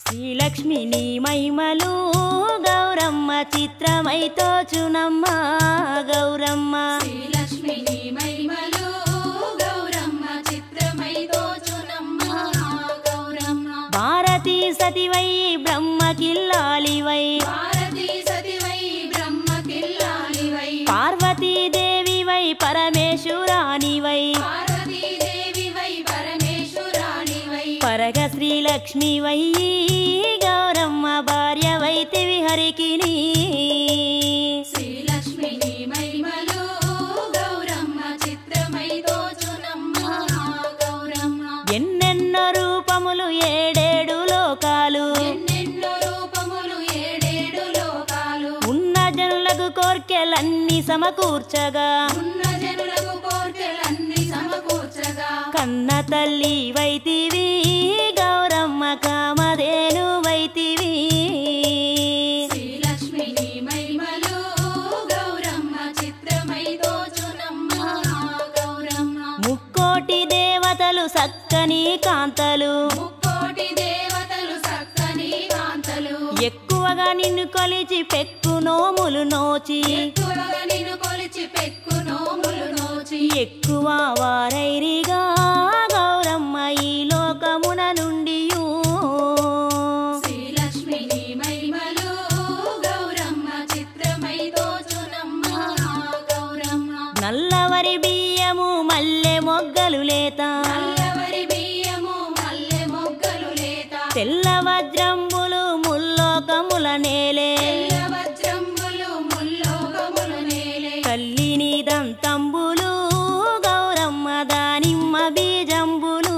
శ్రీలక్ష్మి నీ మహిమలు గౌరమ్మ చిత్రమై తోచునమ్మ గౌరమ్మ శ్రీలక్ష్మి నీ మహిమలు గౌరమ్మ చిత్రమై దోచునమ్మ గౌరమ్మ భారతీ సతివై బ్రహ్మ కిల్లాలివై భారతీ సతివై బ్రహ్మ కిల్లాలివై పార్వతీదేవివై పరమేశ్వరానివై పార్వతీదేవివై పరమేశ్వరాణివై పరగ శ్రీలక్ష్మివై గౌరమ్మ భార్యవైతివి హరికిని శ్రీలక్ష్మి నీ మహిమలు గౌరమ్మ చిత్రమై దోచునమ్మ గౌరమ్మ ఎన్నెన్నో రూపములు ఏడేడు లోకాలు ఎన్నెన్నో రూపములు ఏడేడు లోకాలు ఉన్న జనులకు కోర్కెలన్నీ సమకూర్చగా ఉన్న జనులకు కోర్కెలన్నీ సమకూర్చగా కన్న తల్లి వైతివి గౌరమ్మ కామధేను వైతివి శ్రీలక్ష్మి నీ మహిమలు గౌరమ్మ చిత్రమై దోచునమ్మ గౌరమ్మ ముక్కోటి దేవతలు సక్కని కాంతలు ముక్కోటి దేవతలు సక్కని కాంతలు ఎక్కువగా నిన్ను కొలిచి పెక్కు నోములు నోచి ఎక్కువగా నిన్ను కొలిచి పెక్కు నోములు నోచి ఎక్కువ వారైరిగా గౌరమ్మ ఈ లోకమున నుండి శ్రీలక్ష్మి నీ మహిమలు గౌరమ్మ చిత్రమై దోచునమ్మ గౌరమ్మ నల్లవరి బియ్యము మల్లె మొగ్గలు లేత నల్లవరి బియ్యము మల్లె మొగ్గలు లేత తెల్ల వజ్రంబులు ముల్లోకముల నేలే తెల్ల వజ్రంబులు ముల్లోకములు నేలే కల్లిని దంతంబులు గౌరమ్మ దానిమ్మ బీజంబులు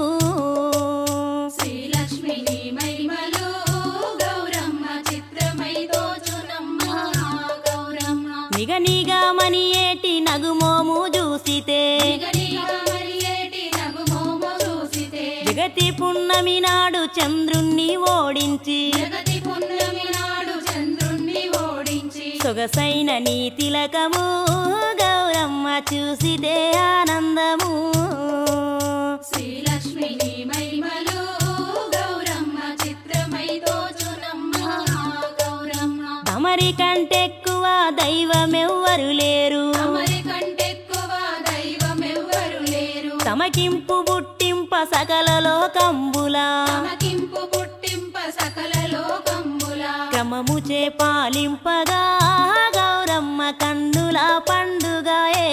శ్రీలక్ష్మి నీ మహిమలు గౌరమ్మ చిత్రమై దోచునమ్మ గౌరమ్మ నిగ నిగమని ఏటి నగుమోము చూసితే నిగనిగా మరి ఏటి నగుమోము చూసితే జగతి పున్నమి నాడు చంద్రుణ్ణి ఓడించి జగతి పున్నమి నాడు చంద్రుణ్ణి ఓడించి సొగసైన నీ తిలకము గౌరమ్మ చూసితే ఆనందము శ్రీలక్ష్మి నీ మహిమలు గౌరమ్మ చిత్రమై దోచునమ్మ గౌరమ్మ తమరి కంటెక్కువ దైవమెవ్వరు లేరు తమరి కంటెక్కువ దైవమెవ్వరు లేరు తమకింపు పుట్టింప సకల లోకంబులా తమకింపు పుట్టింప సకల లోకంబుల క్రమము చే పాలింపగా గౌరమ్మ కన్నుల పండుగయే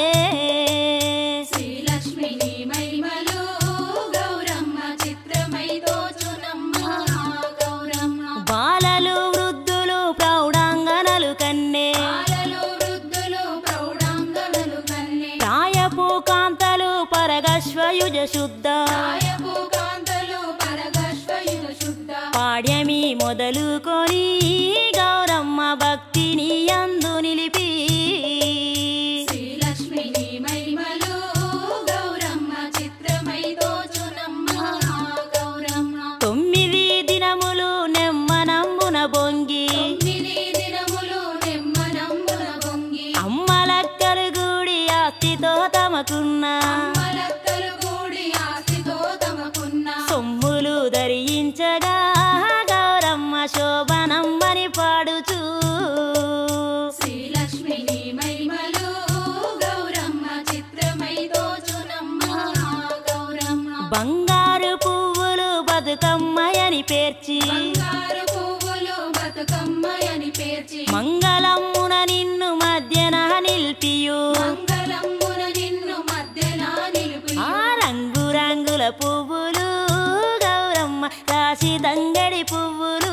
శ్రీలక్ష్మి నీ మహిమలు గౌరమ్మ చిత్రమై దోచునమ్మ గౌరమ్మ బాలలు వృద్ధులు ప్రౌఢాంగనలు కన్నే బాలలు వృద్ధులు ప్రౌఢాంగనలు కన్నే ప్రాయపు కాంతలు పరగశ్వయుజ శుద్ధ కాయపు కాంతలు పరగశ్వయుగ శుద్ధ పాడ్యమి మొదలుకొని గౌరమ్మ భక్తిని అందు నిలిపి శ్రీలక్ష్మి నీ మహిమలు గౌరమ్మ చిత్రమై దోచునమ్మ గౌరమ్మ తొమ్మిది దినములు నెమ్మనంబున బొంగి తొమ్మిది దినములు నెమ్మనంబున బొంగి అమ్మలక్కలు గూడి ఆస్తితో తమకున్న అమ్మలక్కలు కూడి ఆస్తితో తమకున్న సొమ్ములు ధరించగా గౌరమ్మ శోభనమ్మని పాడుచూ శ్రీలక్ష్మి నీ మహిమలు గౌరమ్మ చిత్రమై దోచునమ్మ గౌరమ్మ బంగారు పువ్వులు బతుకమ్మయని పేర్చి బంగారు పువ్వులు బతుకమ్మయని పేర్చి మంగళమ్మున నిన్ను మధ్యన నిల్పియు మంగళమ్మున నిన్ను మధ్యన నిలిపి ఆ రంగు రంగుల పువ్వులు గౌరమ్మ రాశి దంగడి పువ్వులు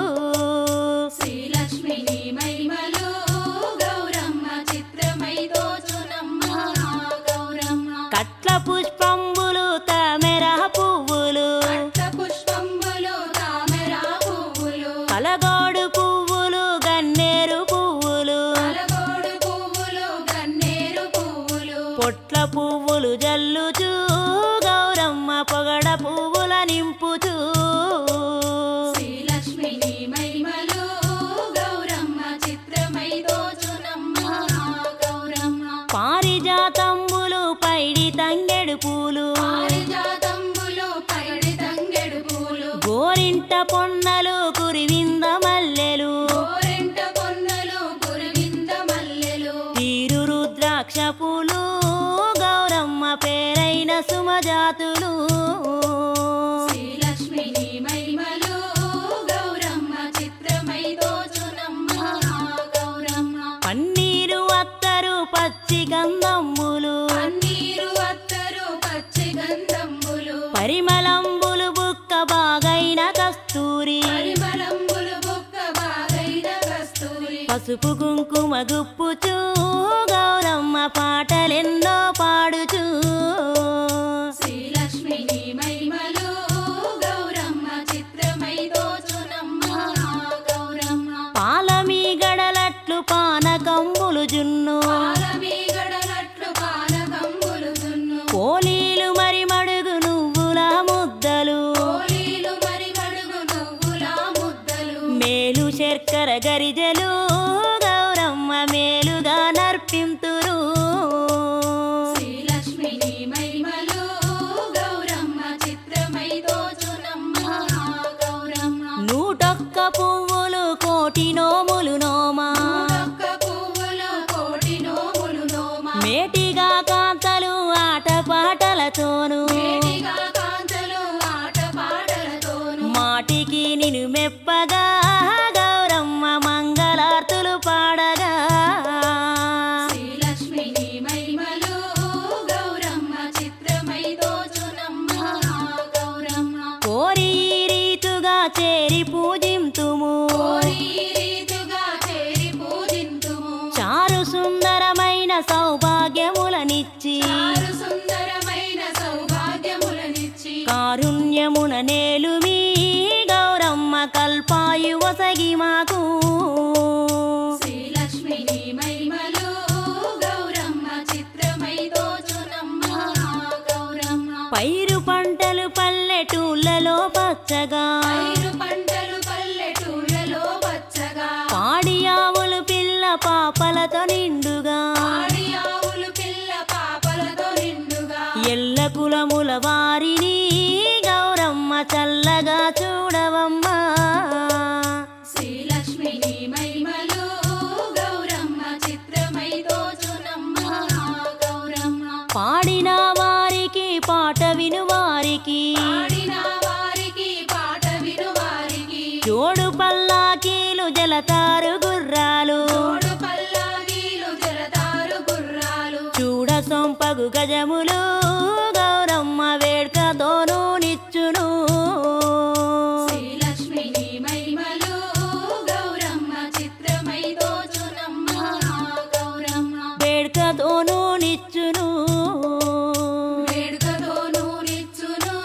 శ్రీలక్ష్మి నీ మహిమలు గౌరమ్మ చిత్రమై దోచునమ్మ గౌరమ్మ కట్ల పుష్పంబులు తామెర పువ్వులు పట్ట పుష్పంబులు తామర పువ్వులు కలగోడు పువ్వులు గన్నేరు పువ్వులు అలగోడు పువ్వులు గన్నేరు పువ్వులు పొట్ల పువ్వులు జల్లుచూ గౌరమ్మ పొగడ పువ్వుల నింపుచూ శ్రీలక్ష్మి నీ మహిమలు గౌరమ్మ చిత్రమై దోచునమ్మ గౌరమ్మ పారిజాతంబులు పైడి తంగెడు పూలు పారిజాతంబులు పైడి తంగెడు పూలు గోరింట పొన్నలు సుమజాతులు శ్రీలక్ష్మిని మహిమలు గౌరమ్మ చిత్రమై దోచునమ్మ గౌరమ్మ పన్నీరు అత్తరు పచ్చి గంధమ్ములు పన్నీరు అత్తరు పచ్చి గంధంబులు పరిమళంబులు బుక్క బాగైన కస్తూరి పరిమళంబులు బుక్క బాగైన కస్తూరి పసుపు కుంకుమ గుప్పుచూ గౌరమ్మ పాటలెన్నో పాడుచూ శ్రీలక్ష్మిని మహిమలు గౌరమ్మ చిత్రమై దోచునమ్మ గౌరమ్మ పాలమీ గడలట్లు పానకంబులు జున్ను పాలమీగడలట్లు పాలకంబులు దున్ను పోలీలు మరి మడుగు నువ్వుల ముద్దలు కోలీలు మరి మడుగు నువ్వుల ముద్దలు మేలు శర్కర గరిజలు గౌరమ్మ మేలుగా నర్పింతురు శ్రీలక్ష్మిని మహిమలు గౌరమ్మ చిత్రమై దోచునమ్మ గౌరమ్మ నూటొక్క పువ్వులు కోటి నోములు నోమా ఒక్క పువ్వులు కోటి నోములు నోమ మేటిగా కాంతలు ఆటపాటలతోను వేడిగా కాంతలు ఆట పాటలతోను మాటికి నిన్ను మెప్పగా గౌరమ్మ మంగళార్తులు పాడగా శ్రీలక్ష్మిని మహిమలు గౌరమ్మ చిత్రమై దోచునమ్మ గౌరమ్మ కోరి ఈ రీతుగా చేరి పూజింతుము కోరి రీతుగా చేరి పూజింతుము చారు సుందరమైన సౌభాగ్యములనిచ్చి చారు సుందరమైన సౌభాగ్యములనిచ్చి కారుణ్యమున నేలుమి గౌరమ్మ కల్పాయు వసగి మాకు శ్రీలక్ష్మిని మహిమలు గౌరమ్మ చిత్రమై దోచునమ్మ గౌరమ్మ పైరు పంటలు పల్లెటూళ్ళలో పచ్చగా పైరు పంటలు పల్లెటూళ్ళలో పచ్చగా పాడి ఆవులు పిల్ల పాపలతో నిండుగా ఆడి ఆవులు పిల్ల పాపలతో నిండుగా ఎల్ల కులముల వారిని గౌరమ్మ చల్లగా చూడవమ్మా శ్రీలక్ష్మిని మహిమలు గౌరమ్మ చిత్రమై దోచునమ్మ గౌరమ్మ పాడిన వారికి పాట విను వారికి పాడిన వారికి పాట విను వారికి జోడు పల్లాకీలు జలతారు గుర్రాలు తోడు పల్లాగీలు జలతారు గుర్రాలు చూడ సొంపగు గజములు గౌరమ్మ వేడ్కతోనూ నిచ్చును శ్రీలక్ష్మిని మహిమలు గౌరమ్మ చిత్రమై దోచునమ్మ గౌరమ్మ వేడ్కతోనూ నిచ్చును వేడుకతో నూరిచ్చును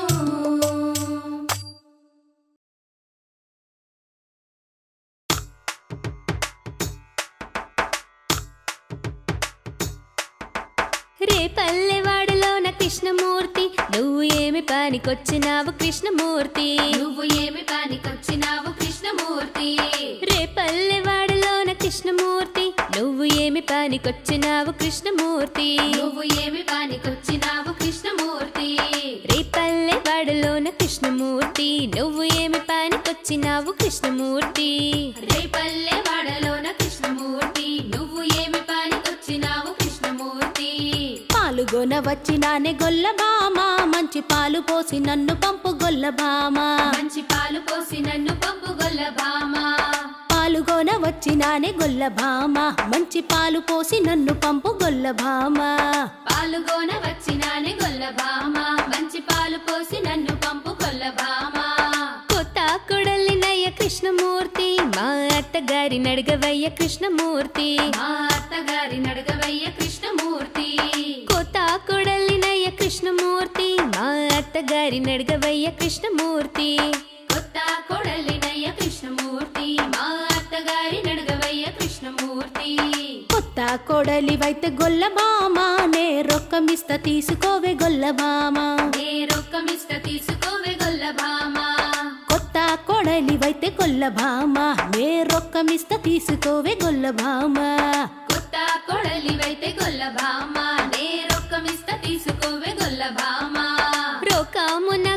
రే పల్లెవాడలోన కృష్ణమూర్తి నువ్వు ఏమి పనికొచ్చినావు కృష్ణమూర్తి నువ్వు ఏమి పనికొచ్చినావు కృష్ణమూర్తి రే పల్లెవాడలోన కృష్ణమూర్తి నువ్వు ఏమి పనికొచ్చినావు కృష్ణమూర్తి నువ్వు ఏమి పనికొచ్చినావు కృష్ణమూర్తి రే పల్లెవాడలోన కృష్ణమూర్తి నువ్వు ఏమి పనికొచ్చినావు కృష్ణమూర్తి రేపల్లె వాడలోన కృష్ణమూర్తి నువ్వు ఏమి పనికొచ్చినావు కృష్ణమూర్తి పాలుగొన వచ్చినానే గొల్లబామ మంచి పాలు పోసి నన్ను పంపు గొల్లబామ మంచి పాలు పోసి నన్ను పంపు గొల్ల భామ పాలుగొన వచ్చినానే గొల్లబామ మంచి పాలు పోసి నన్ను పంపు గొల్లబామ పాలుగోన వచ్చినానే గొల్ల భామ మంచి పాలు పోసి నన్ను పంపు గొల్ల భామ కొత్త కొడలినయ్య కృష్ణమూర్తి మా అత్తగారి నడగవయ్య కృష్ణమూర్తి మా అత్తగారి నడగవయ్య కృష్ణమూర్తి కొత్త కొడలినయ్య కృష్ణమూర్తి మా అత్తగారి నడగవయ్య కృష్ణమూర్తి కొత్త కొడలినయ్య కృష్ణమూర్తి మా అత్తగారి నడగవయ్య కృష్ణమూర్తి కొత్త కొడలివైతే గొల్లబామ నే రొక్కమిస్త తీసుకోవే గొల్లబామ ఏ రొక్కమిష్ట తీసుకోవే గొల్ల భామ కొత్త కొడలివైతే గొల్లబామ నే రొక్కమిస్త తీసుకోవే గొల్లబామ కొత్త కొడలివైతే గొల్ల భామ నే రొక్కమిస్త తీసుకోవే గొల్ల భామ రోకామున కొద్ది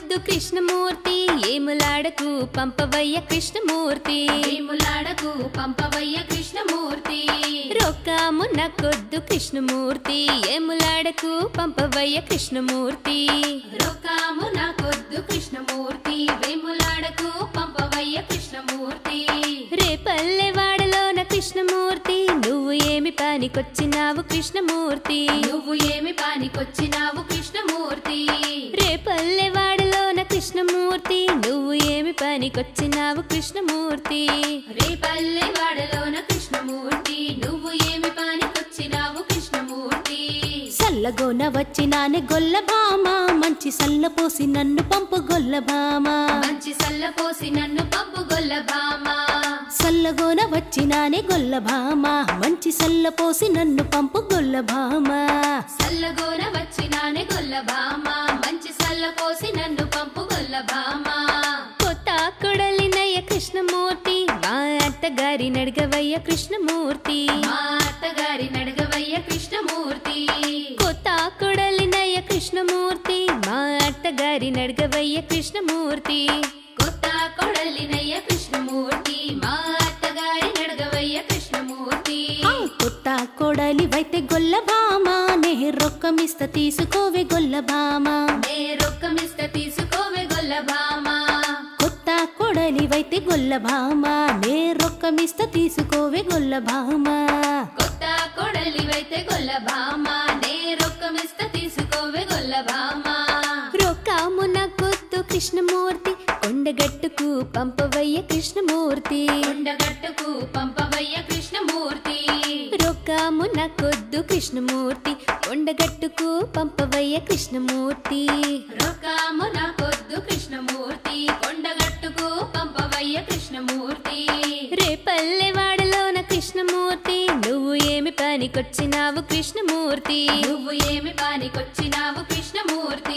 నాకొద్దు కృష్ణమూర్తి ఏములాడకు పంపవయ్య కృష్ణమూర్తి వేములాడకు పంపవయ్య కృష్ణమూర్తి రొక్కాము నాకొద్దు కృష్ణమూర్తి ఏములాడకు పంపవయ్య కృష్ణమూర్తి రొక్కాము నాకొద్దు కృష్ణమూర్తి వేములాడకు పంపవయ్య కృష్ణమూర్తి రేపల్లెవాడలోన కృష్ణమూర్తి నువ్వు ఏమి పనికొచ్చినావు కృష్ణమూర్తి నువ్వు ఏమి పానికొచ్చినావు కృష్ణమూర్తి రేపల్లెవాడలోన కృష్ణమూర్తి నువ్వు ఏమి పనికొచ్చినావు కృష్ణమూర్తి రేపల్లె వాడలోన కృష్ణమూర్తి నువ్వు ఏమి పానికొచ్చినావు కృష్ణమూర్తి సల్లగోన వచ్చినానే గొల్లభామ మంచి సల్ల పోసి నన్ను పంపు గొల్లభామ మంచి సల్ల పోసి నన్ను పంపు గొల్ల భామ సల్లగోన వచ్చినానే గొల్లభామ మంచి సల్ల పోసి నన్ను పంపు గొల్లభామ సల్లగోన వచ్చినానే గొల్ల భామ మంచి సల్ల పోసి నన్ను పంపు గొల్ల భామ కొత్త కొడలినయ్య కృష్ణమూర్తి మా అత్తగారి నడగవయ్య కృష్ణమూర్తి మా అత్తగారి నడగవయ్య కృష్ణమూర్తి కొత్త కొడలినయ్య కృష్ణమూర్తి మా అత్తగారి నడగవయ్య కృష్ణమూర్తి కొత్త కొడలినయ్య కృష్ణమూర్తి మా అత్తగారి నడగవయ్య కృష్ణమూర్తి ఆ కొత్త కొడలి వైతే గొల్లభామ నే రొక్కమిస్త తీసుకోవే గొల్లభామ నే రొక్కమిస్త తీసుకోవే గొల్ల భామ కొత్త కొడలి వైతే గొల్లభామ నే రొక్కమిస్త తీసుకోవే గొల్లభామ కొత్త కొడలివైతే గొల్ల భామ నే రొక్కమిస్త తీసుకోవే గొల్ల భామ రొక్కాము నా కొత్తు కృష్ణమూర్తి కొండగట్టుకు పంపవయ్య కృష్ణమూర్తి కొండగట్టుకు పంపవయ్య కృష్ణమూర్తి రొక్కాము నా కొద్దు కృష్ణమూర్తి కొండగట్టుకు పంపవయ్య కృష్ణమూర్తి రొక్కాము నాకొద్దు కృష్ణమూర్తి కొండగట్టుకు పంపవయ్య కృష్ణమూర్తి రేపల్లెవాడలోన కృష్ణమూర్తి నువ్వు ఏమి పనికొచ్చినావు కృష్ణమూర్తి నువ్వు ఏమి పానికొచ్చినావు కృష్ణమూర్తి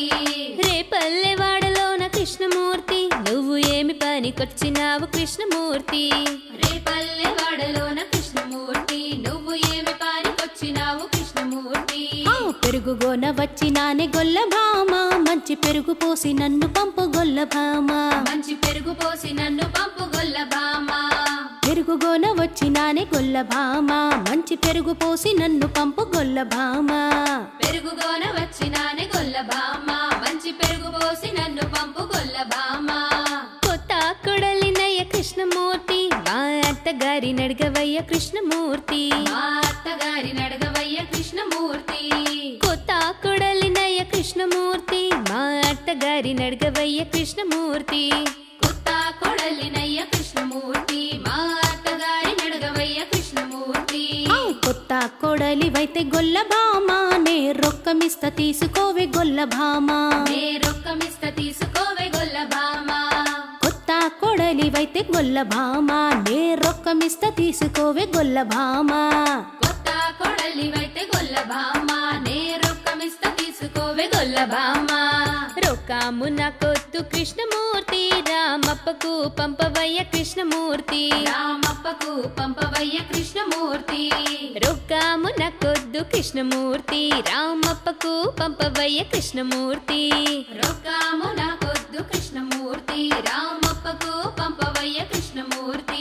రేపల్లెవాడలోన కృష్ణమూర్తి నువ్వు ఏమి పనికొచ్చినావు కృష్ణమూర్తి రేపల్లె వాడలోన కృష్ణమూర్తి నువ్వు ఏమి పానికొచ్చినావు కృష్ణమూర్తి ఆ పెరుగుగోన వచ్చినానే గొల్లభామ మంచి పెరుగు పోసి నన్ను పంపు గొల్లభామ మంచి పెరుగు పోసి నన్ను పంపు గొల్ల భామ పెరుగుగోన వచ్చినానే గొల్లభామ మంచి పెరుగు పోసి నన్ను పంపు గొల్లభామ పెరుగుగోన వచ్చినానే గొల్ల భామ మంచి పెరుగు పోసి నన్ను పంపు గొల్ల భామ కొత్త కొడలినయ్య కృష్ణమూర్తి మా అత్తగారి నడగవయ్య కృష్ణమూర్తి మా అత్తగారి నడగవయ్య కృష్ణమూర్తి కొత్త కొడలినయ్య కృష్ణమూర్తి మా అత్తగారి నడగవయ్య కృష్ణమూర్తి కొత్త కొడలినయ్య కృష్ణమూర్తి మా అత్తగారి నడగవయ్య కృష్ణమూర్తి ఆ కొత్త కొడలి వైతే గొల్లభామ నే రొక్కమిస్త తీసుకోవే గొల్లభామ నే రొక్కమిస్త తీసుకోవే గొల్ల భామ కొత్త కొడలి వైతే గొల్లభామ నే రొక్కమిస్త తీసుకోవే గొల్లభామ కొత్త కొడలివైతే గొల్ల భామ నే రొక్కమిస్త తీసుకోవే గొల్ల భామ రొక్కాము నా కొత్తు కృష్ణమూర్తి రామప్పకు పంపవయ్య కృష్ణమూర్తి రామప్పకు పంపవయ్య కృష్ణమూర్తి రొక్కాము నా కొద్దు కృష్ణమూర్తి రామప్పకు పంపవయ్య కృష్ణమూర్తి రొక్కాము నాకొద్దు కృష్ణమూర్తి రామప్పకు పంపవయ్య కృష్ణమూర్తి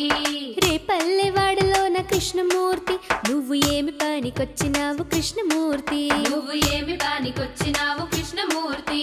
రేపల్లెవాడలోన కృష్ణమూర్తి నువ్వు ఏమి పనికొచ్చినావు కృష్ణమూర్తి నువ్వు ఏమి పానికొచ్చినావు కృష్ణమూర్తి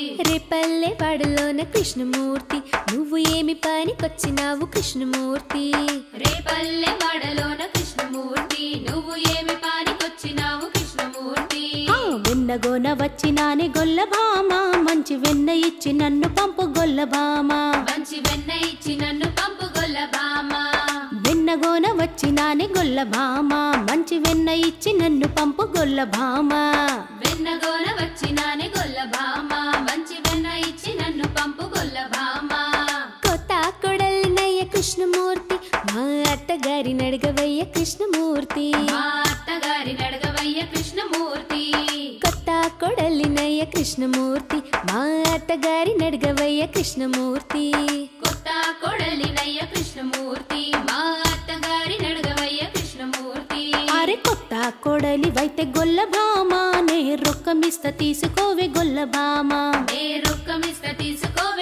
రేపల్లెవాడలోన కృష్ణమూర్తి నువ్వు ఏమి పనికొచ్చినావు కృష్ణమూర్తి రేపల్లె వాడలోన కృష్ణమూర్తి నువ్వు ఏమి పానికొచ్చినావు కృష్ణమూర్తి ఆ వెన్నగోన వచ్చినానే గొల్లభామ మంచి వెన్న ఇచ్చి నన్ను పంపు గొల్లభామ మంచి వెన్న ఇచ్చి నన్ను పంపు గొల్ల భామ వెన్నగోన వచ్చినానే గొల్లభామ మంచి వెన్న ఇచ్చి నన్ను పంపు గొల్లభామ వెన్నగోన వచ్చినానే గొల్ల భామ మంచి వెన్న ఇచ్చి నన్ను పంపు గొల్ల భామ కొత్త కొడలినయ్య కృష్ణమూర్తి మా అత్తగారి నడగవయ్య కృష్ణమూర్తి మా అత్తగారి నడగవయ్య కృష్ణమూర్తి కొత్త కొడలినయ్య కృష్ణమూర్తి మా అత్తగారి నడగవయ్య కృష్ణమూర్తి కొత్త కొడలినయ్య కృష్ణమూర్తి మా అత్తగారి నడగవయ్య కృష్ణమూర్తి అరే కొత్త కొడలి వైతే గొల్లభామ నే రొక్కమిస్త తీసుకోవే గొల్లభామ ఏ రొక్కమిస్త తీసుకో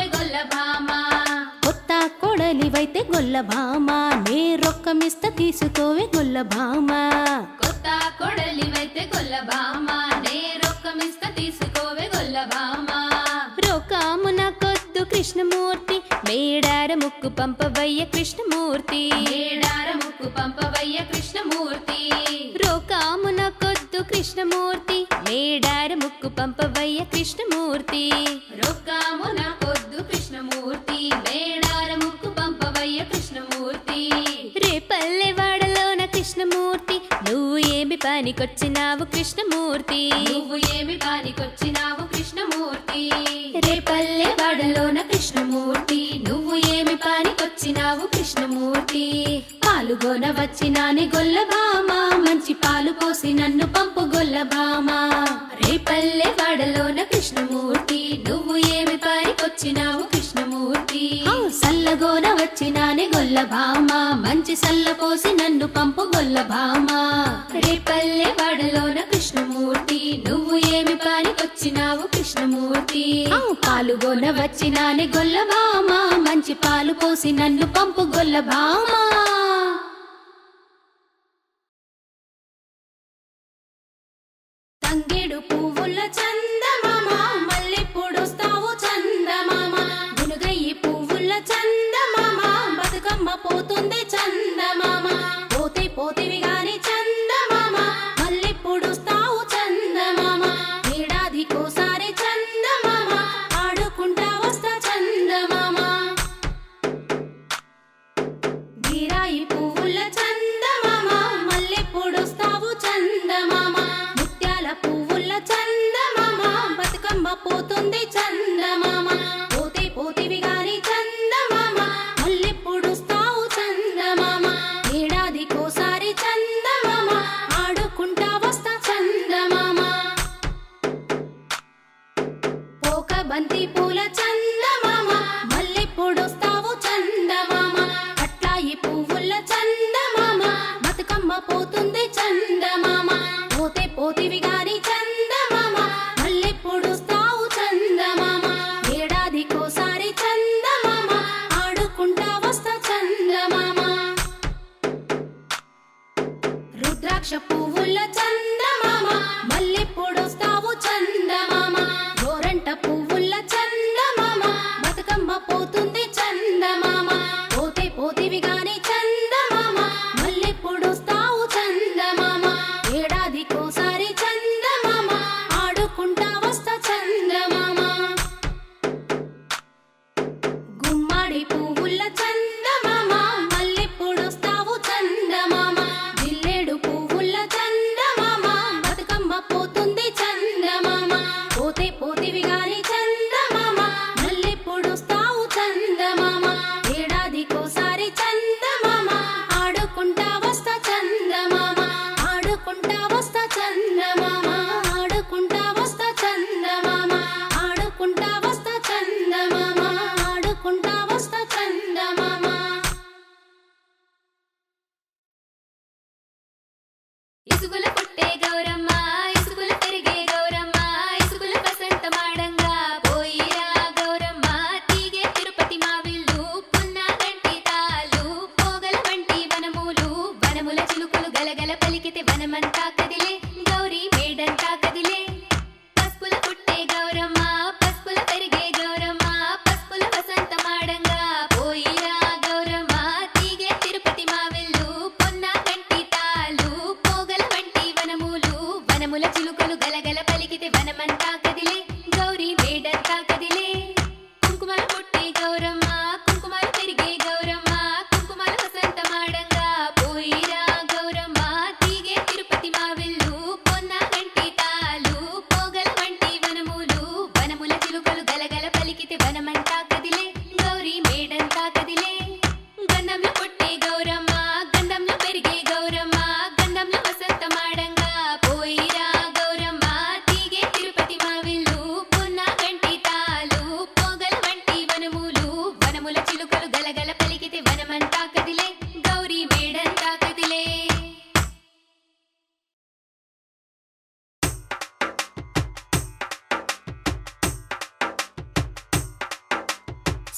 గొల్లభామ నే రొక్కమిస్త తీసుకోవే గొల్లభామ కొత్త కొడలివైతే గొల్లభామ నే రొక్కమిస్త తీసుకోవే గొల్లభామ రొకామున కొద్దు కృష్ణమూర్తి మేడార ముక్కు పంపవయ్య కృష్ణమూర్తి ఏడార ముక్కు పంపవయ్య కృష్ణమూర్తి రోకామున కొద్దు కృష్ణమూర్తి మేడార ముక్కు పంపవయ్య కృష్ణమూర్తి రొక్కామున పొద్దు కృష్ణమూర్తి మేడార ముక్కు పంపవయ్య కృష్ణమూర్తి రేపల్లె వాడలోన కృష్ణమూర్తి నువ్వు ఏమి పనికొచ్చినావు కృష్ణమూర్తి నువ్వు ఏమి పానికొచ్చినావు కృష్ణమూర్తి రేపల్లె వాడలోన కృష్ణమూర్తి నువ్వు ఏమి పానికొచ్చినావు కృష్ణమూర్తి పాలుగొన వచ్చినానే గొల్లభామ మంచి పాలు పోసి నన్ను పంపు గొల్లభామ రేపల్లె వాడలోన కృష్ణమూర్తి నువ్వు ఏమి పానికొచ్చినావు కృష్ణమూర్తి ఆ సల్లగోన వచ్చినానే గొల్లభామ మంచి సల్ల పోసి నన్ను పంపు గొల్లభామ రేపల్లె వాడలోన కృష్ణమూర్తి నువ్వు ఏమి పానికొచ్చినావు కృష్ణమూర్తి ఆ పాలుగొన వచ్చినానే గొల్లభామ మంచి పాలు పోసి నన్ను పంపు గొల్లభామ తంగేడు పువ్వుల చందమామ మల్లెప్పుడొస్తావు చందమామ గునుగయ్యి పువ్వుల చందమామ బతుకమ్మ పోతుంది చందమామ పోతే పోతివి గాని చందమామ మల్లెప్పుడొస్తావు చందమామ ఏడాదికోసారి చందమామ ఆడుకుంటా వస్తా చందమామ గిరాయి పువ్వుల చందమామ మల్లెప్పుడొస్తావు చందమామ ముత్యాల పువ్వుల చందమామ బతుకమ్మ పోతుంది చందమామ పోతే పోతివి గాని చందమామ మల్లెప్పుడొస్తావు చందమామ ఏడాదికోసారి చందమామ ఆడుకుంటా వస్తా చందమామ పోక బంతి పూల చందమామ మల్లెప్పుడొస్తావు చందమామ అట్లాయి పువ్వుల చందమామ బతుకమ్మ పోతుంది చందమామ పోతే పోతివి గాని చందమామ మల్లెప్పుడొస్తావు చందమామ ఏడాదికోసారి చందమామ ఆడుకుంటా వస్తా చందమామ రుద్రాక్ష పువ్వుల చందమామ మల్లెప్పుడొస్తావు చందమామ గోరంట పువ్వుల చందమామ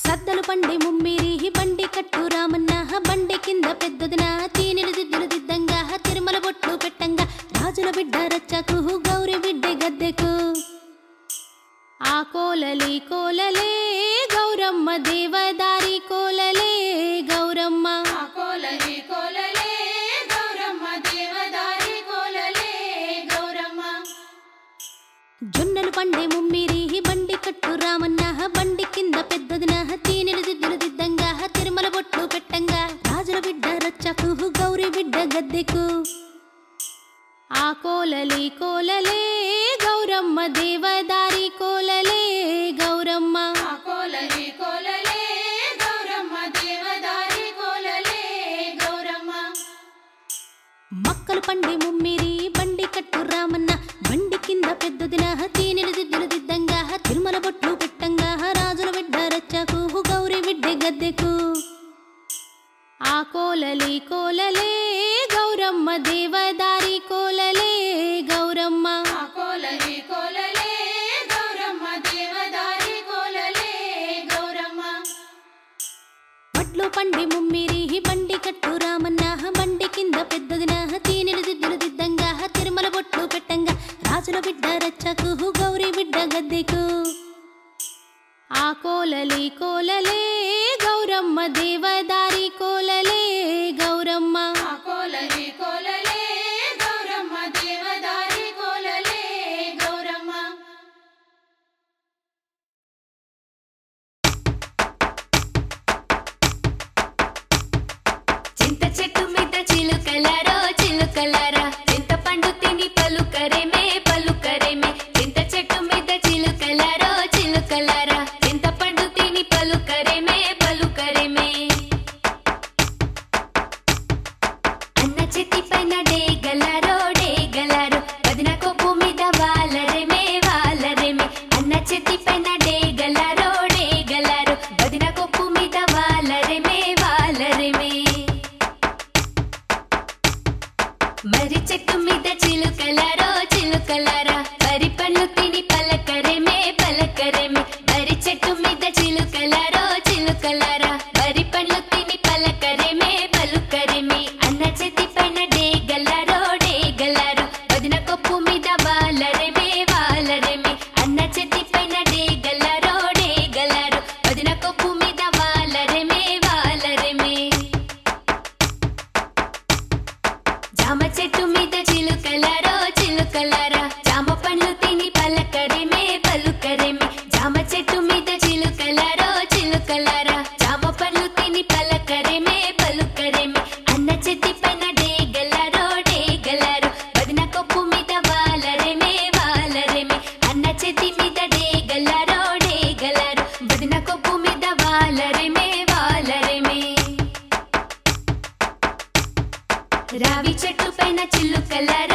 సద్దలు పండి ముమ్మిరి బండి కట్టు రామన్న బండి కింద పెద్దదిన తీనెలు దిద్దులు దిద్దంగా తిరుమల బొట్లు పెట్టంగా రాజుల బిడ్డ రచ్చకు గౌరి బిడ్డ గద్దెకు ఆ కోలలి కోలలే గౌరమ్మ దేవదారి కోలలే గౌరమ్మ కోలలే కోలలే గౌరమ్మ దేవదారి కోలలే గౌరమ్మ జొన్నలు పండే ముమ్మిరి బండి కట్టు రామన్న బండి కింద పెద్దదిన తీనెలు దిద్దులు దిద్దంగా తిరుమల బొట్లు పెట్టంగా రాజుల బిడ్డ రచ్చకు గౌరి బిడ్డ గద్దెకు ఆ కోలలి కోలలే గౌరమ్మ దేవదారి కోలలే గౌరమ్మ కోలలే కోలలే గౌరమ్మ దేవదారి కోలలే గౌరమ్మ మక్కలు పండి ముమ్మిరి బండి కట్టు రామన్న బండి కింద పెద్దదిన తీనెలు దిద్దులు దిద్దంగా తిరుమల బొట్లు పెట్టంగా రాజుల బిడ్డ రచ్చకు గౌరి బిడ్డ గద్దెకు ఆ కోలలి కోలలే గౌరమ్మ దేవదారి కోలలే గౌరమ్మ కోలలే కోలలే గౌరమ్మ దేవదారి కోలలే గౌరమ్మ వడ్లు పండి ముమ్మిరి బండి కట్టు రామన్న బండి కింద పెద్దదిన తీనెలు దిద్దులు దిద్దంగా తిరుమల బొట్లు పెట్టంగా రాజుల బిడ్డ రచ్చకు గౌరి బిడ్డ గద్దెకు ఆ కోలలి కోలలే గౌరమ్మ దేవదారి కోలలే గౌరమ్మ కోలలే కోలలే గౌరమ్మ దేవదారి కోలలే గౌరమ్మ చింత చెట్టు మీద చిలుకలారో చిలుకలారా చింత పండు తిని పలుకరేమే పలుకరేమే చింత చెట్టు మీద చిలుకలారో చిలుకలారా చింత పండు తిని పలుకరేమే పలుకరేమే అన్న చెట్టి పైన డేగలారో డేగలారో వదిన కొప్పు మీద వాలరేమే వాలరేమే అన్న చెట్టి పైన డేగలారో డేగలారో వదిన కొప్పు మీద వాలరేమే వాలరేమే మరి చెట్టు మీద చిలుకలారో చిలుకలారా వరి పండ్లు తిని పలకరేమే పలకరేమే మరి చెట్టు మీద చిలుకలారో చిలుకలారా వరి పండ్లు తిని పలకరేమే పలుకరేమే అన్న చెట్టి పైన డేగలారో డేగలారో వదిన కొప్పు మీద వాలరేమే వాలరేమే అన్న చెట్టి పైన డేగలారో డేగలారో వదిన కొప్పు మీద వాలరేమే వాలరేమే జామ చెట్టు మీద చిలుకలారో చిలుకలారా జామ పండ్లు తిని పలకరేమే పలుకరేమే జామ చెట్టు మీద చిలుకలారో చిలుకలారా జామ పండ్లు తిని పలకరేమే పలుకరేమే అన్న చెట్టి పైన డేగలారో డేగలారో వదిన కొప్పు మీద వాలరేమే వాలరేమే అన్న చెట్టి మీద డేగలారో డేగలారో వదిన కొప్పు మీద వాలరేమే వాలరేమే రావి చెట్టు పైన చిల్లు కలరా